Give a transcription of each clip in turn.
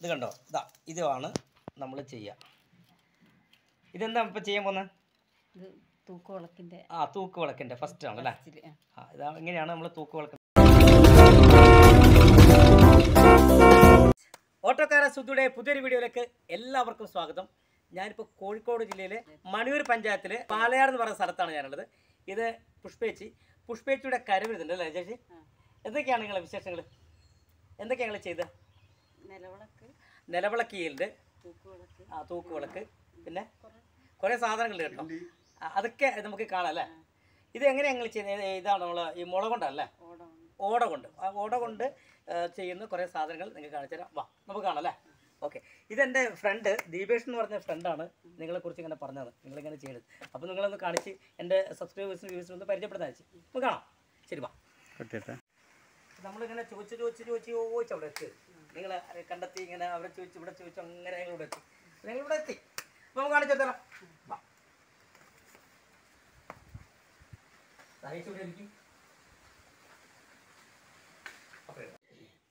ഇത് കണ്ടോ ഇതാ ഇതാണ് നമ്മൾ ചെയ്യുക ഇതെന്താ ഇപ്പോൾ ചെയ്യാൻ പോകുന്നത് ഇത് തൂക്കുവിളക്കിന്റെ ആ തൂക്ക് വിളക്കിൻ്റെ ഫസ്റ്റ് ആണല്ലേ ഫസ്റ്റില്, ആ. ആ ഇതാ ഇങ്ങനെയാണ് നമ്മൾ തൂക്ക് വിളക്ക് ഓട്ടോക്കാര സുധിയുടെ പുതിയൊരു വീഡിയോയിലേക്ക് എല്ലാവർക്കും സ്വാഗതം ഞാനിപ്പോൾ കോഴിക്കോട് ജില്ലയിലെ മണിയൂർ പഞ്ചായത്തിലെ പാലയാട് എന്ന് പറയുന്ന സ്ഥലത്താണ് ഞാനുള്ളത് ഇത് പുഷ്പേച്ചി പുഷ്പേച്ചിയുടെ കരവിരുന്നുണ്ട് അല്ലേ ചേച്ചി ആ. എന്തൊക്കെയാണ് നിങ്ങളെ വിശേഷങ്ങൾ എന്തൊക്കെയാണ് നിങ്ങൾ ചെയ്തത് നിലവിളക്ക് നിലവിളക്കിയിലുണ്ട് തൂക്കുവിളക്ക് ആ തൂക്ക് വിളക്ക് പിന്നെ കുറേ കുറേ സാധനങ്ങളുണ്ട് കേട്ടോ ആ, അതൊക്കെ നമുക്ക് കാണാം അല്ലേ ഇത് എങ്ങനെയാണ് നിങ്ങൾ ചെയ്യുന്നത് ഇതാണ് നമ്മൾ ഈ മുള കൊണ്ടല്ലേ ഓടം ഓട കൊണ്ട് ആ ഓട കൊണ്ട് ആ, ചെയ്യുന്ന കുറേ സാധനങ്ങൾ നിങ്ങൾക്ക് കാണിച്ചു തരാം വാ നമുക്ക് കാണാം അല്ലേ ഓക്കെ ഇതെൻ്റെ ഫ്രണ്ട് ദീപേഷ് എന്ന് പറഞ്ഞ ഫ്രണ്ടാണ് നിങ്ങളെക്കുറിച്ച് ഇങ്ങനെ പറഞ്ഞത് നിങ്ങളിങ്ങനെ ചെയ്യുന്നത് അപ്പോൾ നിങ്ങളൊന്ന് കാണിച്ച് എൻ്റെ സബ്സ്ക്രൈബേഴ്സിന് വ്യൂസിനും ഒന്ന് പരിചയപ്പെടുത്താൻ വെച്ച് നമുക്ക് കാണാം ശരി വാ കട്ടിട്ടെ നമ്മളിങ്ങനെ ചോദിച്ച് ചോദിച്ച് ചോദിച്ച് ചോദിച്ച് അവിടെ എത്തി നിങ്ങൾ കണ്ടെത്തി ഇങ്ങനെ അവരെ ചോദിച്ച് ഇവിടെ ചോദിച്ചു അങ്ങനെ ഞങ്ങൾ ഇവിടെ എത്തി ഞങ്ങൾ ഇവിടെ എത്തി അപ്പോൾ നമുക്ക് കാണിച്ചു തരാം വാ സഹീഷ് ഇവിടെ ഇരിക്കും അപ്പോൾ ഇതാ.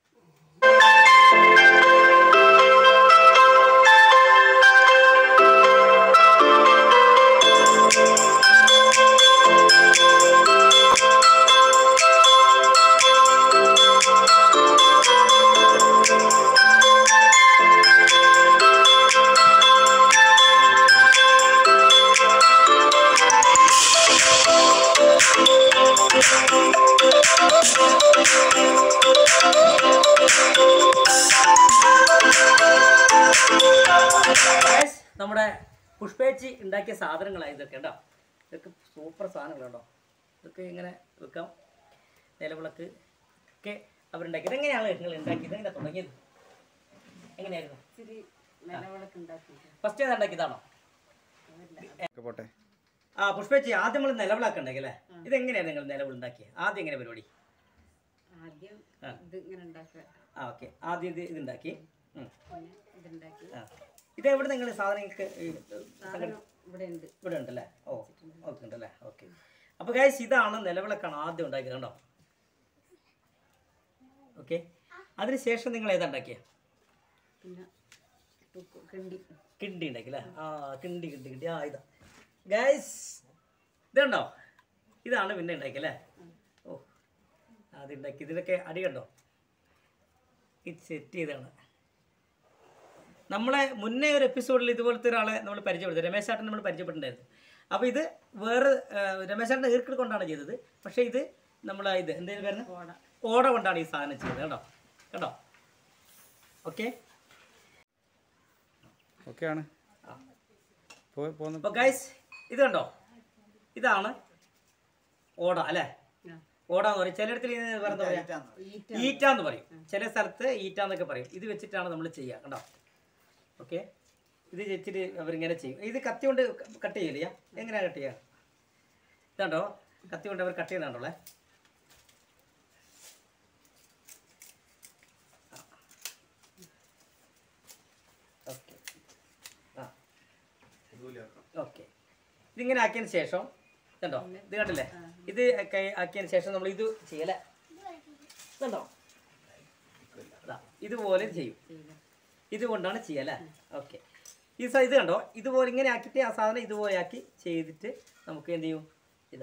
Guys, നമ്മുടെ പുഷ്പേച്ചി ഉണ്ടാക്കിയ സാധനങ്ങളാണ് ഇതൊക്കെ ഉണ്ടോ ഇതൊക്കെ സൂപ്പർ സാധനങ്ങളുണ്ടോ ഇതൊക്കെ ഇങ്ങനെ വെക്കാം നിലവിളക്ക് ഒക്കെ അവരുണ്ടാക്കി ഇതെങ്ങനെയാണ് നിങ്ങൾ ഉണ്ടാക്കിയത് എങ്ങനെ തുടങ്ങിയത് എങ്ങനെയായിരുന്നു ഇച്ചിരി നിലവിളക്ക് ഉണ്ടാക്കിയിട്ട് ഫസ്റ്റ് ഏതാ ഉണ്ടാക്കിയതാണോ ഒക്കെ പോട്ടെ ആ പുഷ്പേച്ചി ആദ്യം നമ്മൾ നിലവിളക്ക് ഉണ്ടാക്കി അല്ലേ ഇതെങ്ങനെയാണ് നിങ്ങൾ നിലവിളുണ്ടാക്കിയത് ആദ്യം എങ്ങനെ പരിപാടി ആദ്യം ആ. ഇത് ഇങ്ങനെ ഉണ്ടാക്കുക ആ ഓക്കെ ആദ്യം ഇത് ഇതുണ്ടാക്കി ഉം. പിന്നെ ഇതുണ്ടാക്കി ആ ഇത് എവിടെ നിങ്ങൾ സാധനങ്ങൾക്ക് ഈ, സാധനം ഇവിടെ ഉണ്ട് ഇവിടെ ഉണ്ടല്ലേ ഓ ഓക്കെ ഉണ്ടല്ലേ ഓക്കെ അപ്പോൾ ഗൈസ് ഇതാണ് നിലവിളക്കാണ് ആദ്യം ഉണ്ടാക്കിയത് കണ്ടോ ഓക്കെ അതിനുശേഷം നിങ്ങൾ ഏതാ ഉണ്ടാക്കിയത് പിന്നെ തൂക്ക് കിണ്ടി കിണ്ടി ഉണ്ടാക്കി അല്ലേ ആ കിണ്ടി കിണ്ടി കിണ്ടി ആ ഇതാ ഗൈസ് ഇതുണ്ടോ ഇതാണ് പിന്നെ ഉണ്ടാക്കി അല്ലേ ഓ അത് ഉണ്ടാക്കി ഇതിലൊക്കെ അടി കണ്ടോ ഇത് സെറ്റ് ചെയ്താണ് നമ്മളെ മുന്നേ ഒരു എപ്പിസോഡിൽ ഇതുപോലത്തെ ഒരാളെ നമ്മൾ പരിചയപ്പെടുത്തി രമേശ് ചേട്ടൻ നമ്മൾ പരിചയപ്പെട്ടിട്ടുണ്ടായിരുന്നു അപ്പോൾ ഇത് വേറെ ആ, രമേശ് ചേട്ടൻ്റെ ഈർക്കിൾ കൊണ്ടാണ് ചെയ്തത് പക്ഷേ ഇത് നമ്മൾ ഇത് എന്തെങ്കിലും വരുന്നത് ഓട ഓട കൊണ്ടാണ് ഈ സാധനം ചെയ്തത് കേട്ടോ കേട്ടോ ഓക്കെ ഓക്കെയാണ് ആ പോ പോന്ന് അപ്പോൾ ഗൈസ് ഇത് കണ്ടോ ഇതാണ് ഓട അല്ലേ ആ. ഓട എന്ന് പറയും ചിലയിടത്തിൽ ഇതിന് വേറെ എന്താ പറയാ ഈറ്റ ഈറ്റ എന്ന് പറയും ചില സ്ഥലത്ത് ഈറ്റ എന്നൊക്കെ പറയും ഇത് വെച്ചിട്ടാണ് നമ്മൾ ചെയ്യുക കണ്ടോ ഓക്കെ ഇത് വെച്ചിട്ട് അവരിങ്ങനെ ചെയ്യും ഇത് കത്തി കൊണ്ട് കട്ട് ചെയ്യില്ല എങ്ങനെയാണ് കട്ട് ചെയ്യുക ഇതാണ്ടോ കത്തി കൊണ്ട് അവർ കട്ട് ചെയ്യുന്നുണ്ടോളേ ഓക്കെ ആ ഓക്കെ ഇതിങ്ങനെ ആക്കിയതിന് ശേഷം ഇതുണ്ടോ ഇത് കണ്ടില്ലേ ഇത് ഒക്കെ ആക്കിയതിന് ശേഷം നമ്മൾ ഇത് ചെയ്യലേ ഇതുണ്ടോ ദാ, ഇതുപോലെ ചെയ്യും ചെയ്യില്ല. ഇതുകൊണ്ടാണ് ചെയ്യല്ലേ ഓക്കെ ഈ സ- ഇത് കണ്ടോ ഇതുപോലെ ഇങ്ങനെ ആക്കിയിട്ട് ആ സാധനം ഇതുപോലെ ആക്കി ചെയ്തിട്ട് നമുക്ക് എന്ത് ചെയ്യും ഇതാ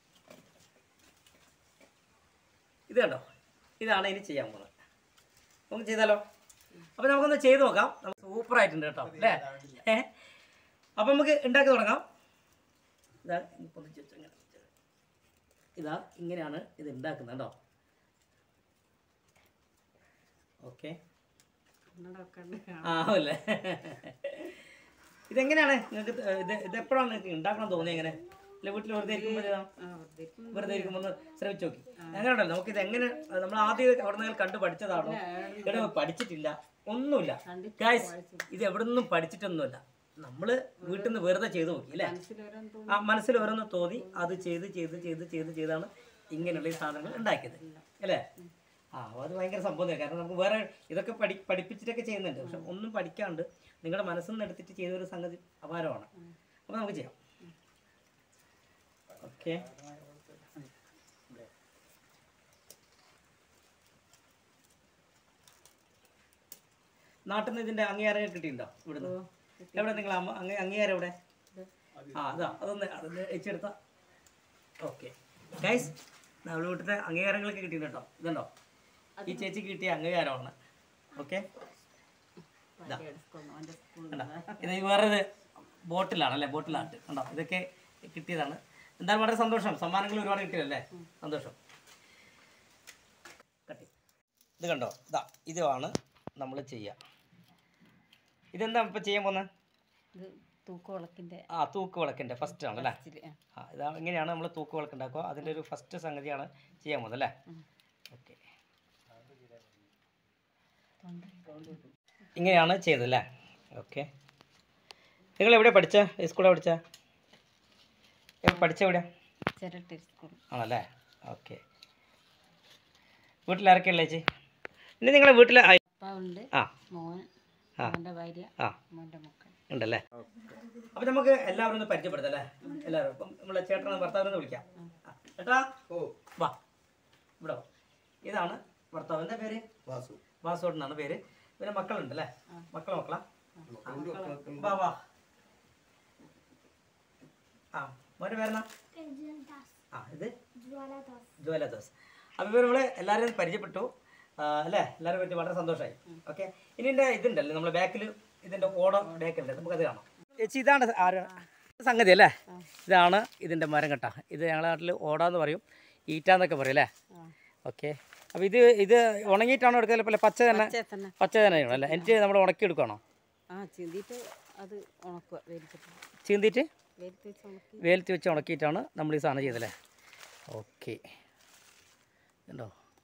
ഇത് കണ്ടോ ഇതാണ് ഇനി ചെയ്യാൻ പോകുന്നത് നമുക്ക് ചെയ്താലോ അപ്പോൾ നമുക്കൊന്ന് ചെയ്ത് നോക്കാം സൂപ്പർ ആയിട്ടുണ്ട് കേട്ടോ അല്ലേ ഏഹ് അപ്പോൾ നമുക്ക് ഉണ്ടാക്കി തുടങ്ങാം ഇതാ ഇത് പൊതിച്ച് വെച്ച് ഇങ്ങനെ വെച്ച്. ഇതാ ഇങ്ങനെയാണ് ഇത് ഉണ്ടാക്കുന്നത് കേട്ടോ ഓക്കെ കണ്ണട വെക്കാണ്ട് ആ അല്ലേ ഇതെങ്ങനെയാണ് നിങ്ങൾക്ക് ഇത് ഇത് എപ്പോഴാണ് നിങ്ങൾക്ക് ഉണ്ടാക്കണം തോന്നിയത് എങ്ങനെ അല്ലെ വീട്ടിൽ വെറുതെ ഇരിക്കുമ്പോൾ ചെയ്താ? ആ, വെറുതെ ഇരിക്കുമ്പോ വെറുതെ ഇരിക്കുമ്പോൾ ഒന്ന് ശ്രമിച്ചു നോക്കി അങ്ങനെ ഉണ്ടല്ലോ നമുക്ക് ഇത് എങ്ങനെ നമ്മൾ ആദ്യം അവിടെ നിന്ന് കണ്ട് പഠിച്ചതാണോ ഇവിടെ പഠിച്ചിട്ടില്ല ഒന്നുമില്ല കണ്ടിട്ട് ഗായ്സ് ഇത് എവിടെ നിന്നും പഠിച്ചിട്ടൊന്നുമില്ല നമ്മൾ വീട്ടിൽ നിന്ന് വെറുതെ ചെയ്ത് നോക്കി അല്ലേ മനസ്സിലോരോന്ന് തോന്നി ആ മനസ്സിൽ ഓരോന്ന് തോന്നി അത് ചെയ്ത് ചെയ്ത് ചെയ്ത് ചെയ്ത് ചെയ്താണ് ഇങ്ങനെയുള്ള ഈ സാധനങ്ങൾ ഉണ്ടാക്കിയത് അല്ലേ ആ അപ്പോൾ അത് ഭയങ്കര സംഭവം തന്നെ കാരണം നമുക്ക് വേറെ ഇതൊക്കെ പഠി പഠിപ്പിച്ചിട്ടൊക്കെ ചെയ്യുന്നുണ്ട് പക്ഷെ ഒന്നും പഠിക്കാണ്ട് നിങ്ങളുടെ മനസ്സിൽ നിന്ന് എടുത്തിട്ട് ചെയ്ത ഒരു സംഗതി അപാരമാണ് അപ്പോൾ നമുക്ക് ചെയ്യാം ഓക്കെ നാട്ടിൽ നിന്ന് ഇതിന്റെ അംഗീകാരം കിട്ടിയിട്ടുണ്ടോ ഇവിടുന്ന് എവിടെ നിങ്ങൾ അംഗീകാരം എവിടെ ആ അതാ അതൊന്ന് അതൊന്ന് വെച്ചെടുത്ത ഓക്കെ ഗൈസ് നമ്മൾ വീട്ടിലെ അംഗീകാരങ്ങളൊക്കെ കിട്ടിയിട്ടുണ്ടോ ഇതുണ്ടോ ഈ ചേച്ചിക്ക് കിട്ടിയ അംഗീകാരമാണ് ഓക്കെ അവൻ്റെ സ്കൂളിൽ ഇത് ഈ വേറൊരു ബോട്ടിലാണ് അല്ലേ ബോട്ടിലാട്ട് കണ്ടോ ഇതൊക്കെ കിട്ടിയതാണ് എന്തായാലും വളരെ സന്തോഷം സമ്മാനങ്ങൾ ഒരുപാട് കിട്ടിയല്ലേ സന്തോഷം കട്ടി ഇത് കണ്ടോ ഇതാ ഇതാണ് നമ്മൾ ചെയ്യുക ഇതെന്താ ഇപ്പം ചെയ്യാൻ പോകുന്നത് ഇത് തൂക്ക് വിളക്കിൻ്റെ ആ തൂക്ക് വിളക്കിൻ്റെ ഫസ്റ്റ് ആണ് അല്ലേ ഇച്ചിരി, ആ. ആ ഇതാ ഇങ്ങനെയാണ് നമ്മൾ തൂക്ക് വിളക്ക് ഉണ്ടാക്കുക അതിൻ്റെ ഒരു ഫസ്റ്റ് സംഗതിയാണ് ചെയ്യാൻ പോകുന്നത് അല്ലേ ഓക്കെ ഇങ്ങനെയാണ് ചെയ്തത് അല്ലേ ഓക്കെ നിങ്ങൾ എവിടെ പഠിച്ച സ്കൂളിൽ പഠിച്ച പഠിച്ച എവിടെ ചിരട്ട സ്കൂൾ ആണല്ലേ ഓക്കെ വീട്ടിലാരൊക്കെ ഉള്ളത് ചേച്ചി ഇനി നിങ്ങളെ വീട്ടിൽ അപ്പാവുണ്ട് ആ മോൻ ആ. മോൻ്റെ ഭാര്യ ആ മോൻ്റെ മക്കൾ ഉണ്ടല്ലേ അപ്പം നമുക്ക് എല്ലാവരും ഒന്ന് പരിചയപ്പെടുത്താം അല്ലേ എല്ലാവരും അപ്പം നമ്മളെ ചേട്ടനെ ഭർത്താവിനെ ഒന്ന് വിളിക്കാം ആ, ചേട്ടാ ഓ വാ ഇവിടെ വാ. ഇതാണ് ഭർത്താവ് എന്താ പേര് വാസു വാസോട്ട് എന്നാണ് പേര് പിന്നെ മക്കളുണ്ട് അല്ലേ മക്കളെ മക്കളാ മക്കളുണ്ട്, മക്കളൊക്കെ വാ വാ ആ മോൻ്റെ പേരെന്നാ ആ ഇത് ജ്വാലദാസ് അപ്പോൾ ഇവർ നമ്മൾ എല്ലാവരും പരിചയപ്പെട്ടു ആ, അല്ലേ എല്ലാവരും പറ്റി വളരെ സന്തോഷമായി ഓക്കെ ഇനി ഇതിൻ്റെ ഇതുണ്ടല്ലേ നമ്മുടെ ബാക്കിൽ ഇതിൻ്റെ ഓടം ബാക്കുണ്ട് നമുക്കത് കാണാം ചേച്ചി ഇതാണ് ആര് സംഗതി അല്ലേ ഇതാണ് ഇതിൻ്റെ മരം കെട്ട ഇത് ഞങ്ങളുടെ നാട്ടിൽ ഓടാന്ന് പറയും ഈറ്റാന്നൊക്കെ പറയും അല്ലേ ഓക്കെ അപ്പോൾ ഇത് ഇത് ഉണങ്ങിയിട്ടാണോ എടുക്കുക അല്ല പച്ച തന്നെ പച്ച തന്നെ പച്ച തന്നെ അല്ലേ എന്നിട്ട് നമ്മൾ ഉണക്കി എടുക്കുകയാണോ ആ ചിന്തിയിട്ട് അത് ഉണക്കുക വെയിലത്തിട്ട് ചീന്തിയിട്ട് വെയിലത്ത് വെച്ച് ഉണക്കി വെയിലത്ത് വെച്ച് ഉണക്കിയിട്ടാണ് നമ്മൾ ഈ സാധനം ചെയ്തല്ലേ ഓക്കെ ഉണ്ടോ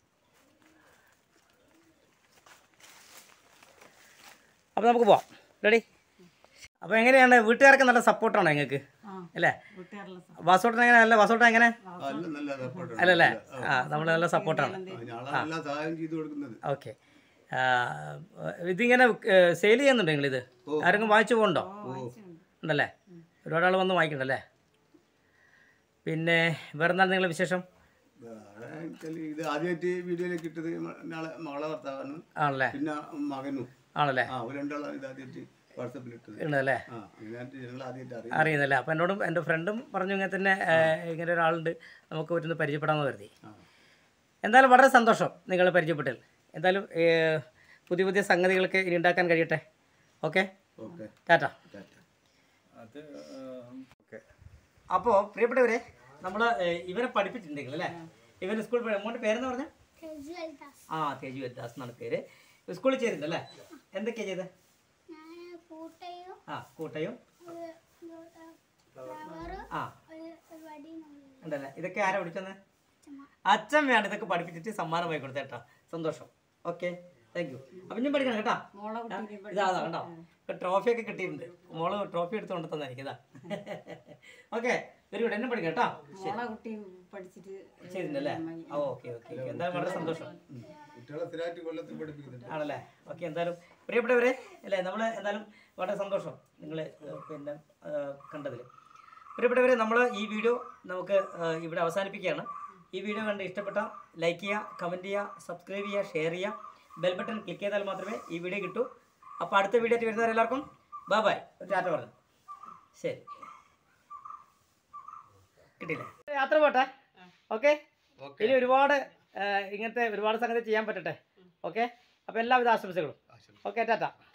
അപ്പോൾ നമുക്ക് പോവാം റെഡി അപ്പോൾ എങ്ങനെയാണ് വീട്ടുകാർക്ക് നല്ല സപ്പോർട്ടാണോ നിങ്ങൾക്ക് ആ അല്ലേ വീട്ടുകാരെല്ലാം സ- വാസോട്ടൻ എങ്ങനെ അല്ല വാസോട്ടൻ എങ്ങനെ നല്ല നല്ല support ആണ്. അല്ലല്ലേ ആ നമ്മൾ നല്ല സപ്പോർട്ടാണ് ആ, ഞാളാണ് എല്ലാ സഹായം ചെയ്തു കൊടുക്കുന്നത് ഓക്കെ ഇതിങ്ങനെ സെയിൽ ചെയ്യുന്നുണ്ടോ നിങ്ങളിത് ആരെങ്കിലും വാങ്ങിച്ചു പോകുന്നുണ്ടോ ഉണ്ടല്ലേ ഒരുപാട് ആൾ വന്ന് വാങ്ങിക്കണ്ടല്ലേ പിന്നെ വേറെ എന്താണ് നിങ്ങളുടെ വിശേഷം വേറെ വെച്ചാല് ഇത് ആദ്യമായിട്ട് വീഡിയോയിലേക്ക് ഇട്ടത് മ- നാളെ മകളെ ഭർത്താവാണ് ആണല്ലേ പിന്നെ മകനും ആണല്ലേ ആ അവർ രണ്ടാളാണ് ഇത് ആദ്യമായിട്ട് വാട്സപ്പിൽ ഇട്ടത് ഉണ്ടല്ലേ ആ അങ്ങനെയായിട്ട് ഞങ്ങൾ ആദ്യമായിട്ട് അറിയാം അറിയുന്നല്ലേ അപ്പം എന്നോടും എൻ്റെ ഫ്രണ്ടും പറഞ്ഞു ഇങ്ങനെ തന്നെ ഏഹ്, ഇങ്ങനെ ഒരാളുണ്ട് നമുക്ക് പറ്റുന്ന പരിചയപ്പെടാമെന്ന് കരുതി ആ. എന്തായാലും വളരെ സന്തോഷം നിങ്ങൾ പരിചയപ്പെട്ടിൽ എന്തായാലും ഏഹ്, പുതിയ പുതിയ സംഗതികളൊക്കെ ഇനി ഉണ്ടാക്കാൻ കഴിയട്ടെ ഓക്കെ ഓക്കെ ടാറ്റ ടാറ്റ അത് ഓക്കെ അപ്പോൾ പ്രിയപ്പെട്ടവരെ നമ്മൾ ഇവരെ പഠിപ്പിച്ചിട്ടുണ്ടെങ്കിൽ അല്ലേ ഇവർ സ്കൂളിൽ മോൻ്റെ പേരെന്ന് പറഞ്ഞാൽ ആ തേജു ദാസ് എന്നാണ് പേര് സ്കൂളിൽ ചേരുന്നുണ്ട് അല്ലേ എന്തൊക്കെയാണ് ചെയ്തത് ഞാൻ കൂട്ടയും ആ കൂട്ടയും ഒരു ഫ്ലവറ് ആ ഒരു ഒരു വടിയും കൊണ്ടുവന്നു. ഉണ്ടല്ലേ ഇതൊക്കെ ആരാ പഠിച്ചത് അച്ഛമ്മയാണ് ഇതൊക്കെ പഠിപ്പിച്ചിട്ട് സമ്മാനമായി കൊടുത്തത് കേട്ടോ സന്തോഷം ഓക്കെ താങ്ക് യു അപ്പം ഞാൻ പഠിക്കണം കേട്ടോ മോളെ കുട്ടീനെ ഇതാ അതാ കണ്ടോ ട്രോഫിയൊക്കെ കിട്ടിയിട്ടുണ്ട് മോള് ട്രോഫി എടുത്തുകൊണ്ട് തന്നെ എനിക്ക് ഇതാ ഓക്കെ വെരി ഗുഡ് എന്നെ പഠിക്കാം കേട്ടോ മോളെ കുട്ടി പഠിച്ചിട്ട് ചെയ്തിട്ടുണ്ടല്ലേ ആ ഓക്കെ ഓക്കെ എന്തായാലും വളരെ സന്തോഷം കുട്ടികളെ സ്ഥിരമായിട്ട് കൊല്ലത്തിൽ പഠിപ്പിക്കുന്നുണ്ട് ആണല്ലേ ഓക്കെ എന്തായാലും പ്രിയപ്പെട്ടവരെ അല്ലേ നമ്മൾ എന്തായാലും വളരെ സന്തോഷം നിങ്ങൾ പിന്നെ കണ്ടതിൽ പ്രിയപ്പെട്ടവരെ നമ്മൾ ഈ വീഡിയോ നമുക്ക് ആ, ഇവിടെ അവസാനിപ്പിക്കുകയാണ് ഈ വീഡിയോ കണ്ട് ഇഷ്ടപ്പെട്ട ലൈക്ക് ചെയ്യുക കമൻറ്റ് ചെയ്യുക സബ്സ്ക്രൈബ് ചെയ്യുക ഷെയർ ചെയ്യുക ബെൽ ബട്ടൺ ക്ലിക്ക് ചെയ്താൽ മാത്രമേ ഈ വീഡിയോ കിട്ടൂ അപ്പോൾ അടുത്ത വീഡിയോ ആയിട്ട് വരുന്നവരെല്ലാവർക്കും ബൈ ബൈ ഒരു ടാറ്റ പറഞ്ഞു ശരി കിട്ടിയില്ലേ യാത്ര പോട്ടെ ഓക്കെ ഇനി ഒരുപാട് ആ, ഇങ്ങനത്തെ ഒരുപാട് സംഗതി ചെയ്യാൻ പറ്റട്ടെ ഓക്കെ അപ്പോൾ എല്ലാവിധ ആശംസകളും ഓക്കെ ടാറ്റ